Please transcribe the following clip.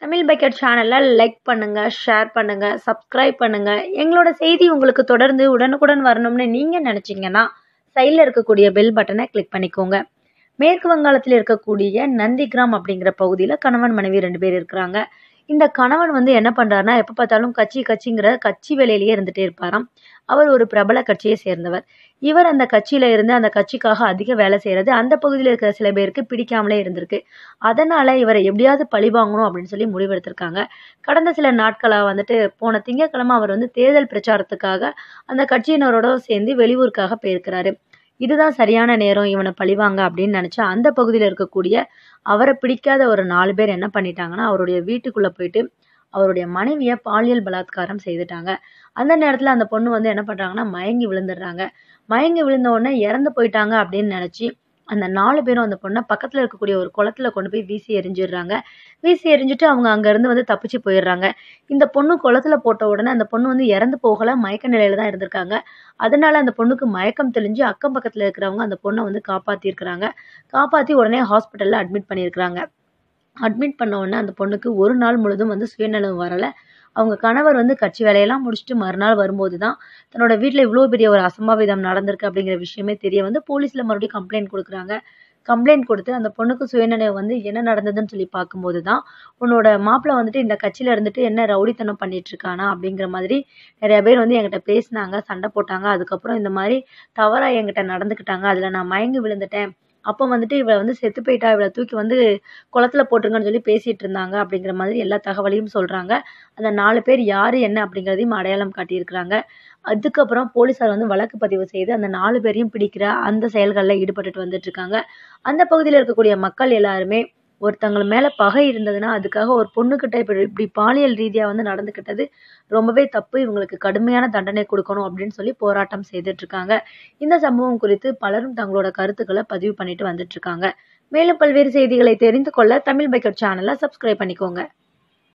Tamil bucket சேனலை like பண்ணுங்கள் share பண்ணுங்கள் சப்ஸ்கிரைப் பண்ணுங்கள் எங்களோட செய்தி உங்களுக்கு தொடர்ந்து உடனுக்குடன் வரணும்னு நீங்கள் நினச்சிங்கன்னா சைடில் இருக்கக்கூடிய பெல் பட்டனை கிளிக் பண்ணிக்கோங்க மேற்கு வங்காளத்தில் இருக்கக்கூடிய நந்திகிராம் அப்படிங்கிற பகுதியில் கணவன் மனைவி ரெண்டு பேர் இருக்கிறாங்க இந்த கணவன் வந்து என்ன பண்ணுறாருனா எப்போ பார்த்தாலும் கட்சி கட்சிங்கிற கட்சி வேலையிலேயே இருந்துகிட்டே இருப்பாராம் அவர் ஒரு பிரபல கட்சியை சேர்ந்தவர் இவர் அந்த கட்சியில் இருந்து அந்த கட்சிக்காக அதிக வேலை செய்கிறது அந்த பகுதியில் இருக்கிற சில பேருக்கு பிடிக்காமலே இருந்திருக்கு அதனால் இவரை எப்படியாவது பழி வாங்கணும் அப்படின்னு சொல்லி முடிவெடுத்திருக்காங்க கடந்த சில நாட்களாக வந்துட்டு போன திங்கட்கிழமை அவர் வந்து தேர்தல் பிரச்சாரத்துக்காக அந்த கட்சியினரோட சேர்ந்து வெளியூருக்காக போயிருக்கிறாரு இதுதான் சரியான நேரம் இவனை பழிவாங்க அப்படின்னு நினச்சா அந்த பகுதியில் இருக்கக்கூடிய அவரை பிடிக்காத ஒரு நாலு பேர் என்ன பண்ணிட்டாங்கன்னா அவருடைய வீட்டுக்குள்ளே போயிட்டு அவருடைய மனைவியை பாலியல் பலாத்காரம் செய்துட்டாங்க அந்த நேரத்தில் அந்த பொண்ணு வந்து என்ன பண்ணுறாங்கன்னா மயங்கி விழுந்துடுறாங்க மயங்கி விழுந்த உடனே இறந்து போயிட்டாங்க அப்படின்னு நினச்சி அந்த நாலு பேரும் அந்த பொண்ணை பக்கத்தில் இருக்கக்கூடிய ஒரு குளத்துல கொண்டு போய் வீசி எரிஞ்சிடுறாங்க வீசி எரிஞ்சிட்டு அவங்க அங்கேருந்து வந்து தப்பிச்சு போயிடுறாங்க இந்த பொண்ணு குளத்துல போட்ட உடனே அந்த பொண்ணு வந்து இறந்து போகலை மயக்க நிலையில தான் இருந்திருக்காங்க அதனால அந்த பொண்ணுக்கு மயக்கம் தெளிஞ்சு அக்கம் பக்கத்தில் இருக்கிறவங்க அந்த பொண்ணை வந்து காப்பாற்றிருக்கிறாங்க காப்பாற்றி உடனே ஹாஸ்பிட்டலில் அட்மிட் பண்ணியிருக்கிறாங்க அட்மிட் பண்ண உடனே அந்த பொண்ணுக்கு ஒரு நாள் முழுதும் வந்து சுயநலம் வரலை அவங்க கணவர் வந்து கட்சி வேலையெல்லாம் முடிச்சுட்டு மறுநாள் வரும்போது தான் தன்னோட வீட்டில் இவ்வளோ பெரிய ஒரு அசம்பாவிதம் நடந்திருக்கு அப்படிங்கிற விஷயமே தெரிய வந்து போலீஸில் மறுபடியும் கம்ப்ளைண்ட் கொடுக்குறாங்க கம்ப்ளைண்ட் கொடுத்து அந்த பொண்ணுக்கு சுயநினைவு வந்து என்ன நடந்ததுன்னு சொல்லி பார்க்கும்போது தான் உன்னோட மாப்பிள்ளை வந்துட்டு இந்த கட்சியில் இருந்துட்டு என்ன ரவுடித்தனம் பண்ணிட்டு இருக்கானா அப்படிங்கிற மாதிரி நிறைய பேர் வந்து என்கிட்ட பேசினாங்க சண்டை போட்டாங்க அதுக்கப்புறம் இந்த மாதிரி தவறாக என்கிட்ட நடந்துக்கிட்டாங்க அதில் நான் மயங்கி விழுந்துட்டேன் அப்போ வந்துட்டு இவளை வந்து செத்து போயிட்டா இவளை தூக்கி வந்து குளத்துல போட்டுருங்கன்னு சொல்லி பேசிகிட்டு இருந்தாங்க அப்படிங்கிற மாதிரி எல்லா தகவலையும் சொல்கிறாங்க அந்த நாலு பேர் யார் என்ன அப்படிங்கிறதையும் அடையாளம் காட்டியிருக்கிறாங்க அதுக்கப்புறம் போலீஸார் வந்து வழக்கு பதிவு செய்து அந்த நாலு பேரையும் பிடிக்கிற அந்த செயல்களில் ஈடுபட்டுட்டு வந்துட்டு இருக்காங்க அந்த பகுதியில் இருக்கக்கூடிய மக்கள் எல்லாருமே ஒருத்தங்கள் மேலே பகை இருந்ததுன்னா அதுக்காக ஒரு பொண்ணுக்கிட்ட இப்படி இப்படி பாலியல் ரீதியாக வந்து நடந்துக்கிட்டது ரொம்பவே தப்பு இவங்களுக்கு கடுமையான தண்டனை கொடுக்கணும் அப்படின்னு சொல்லி போராட்டம் செய்துட்டு இருக்காங்க இந்த சம்பவம் குறித்து பலரும் தங்களோட கருத்துக்களை பதிவு பண்ணிட்டு வந்துட்டு இருக்காங்க மேலும் பல்வேறு செய்திகளை தெரிந்து கொள்ள தமிழ் பைக்கர் சேனலை சப்ஸ்கிரைப் பண்ணிக்கோங்க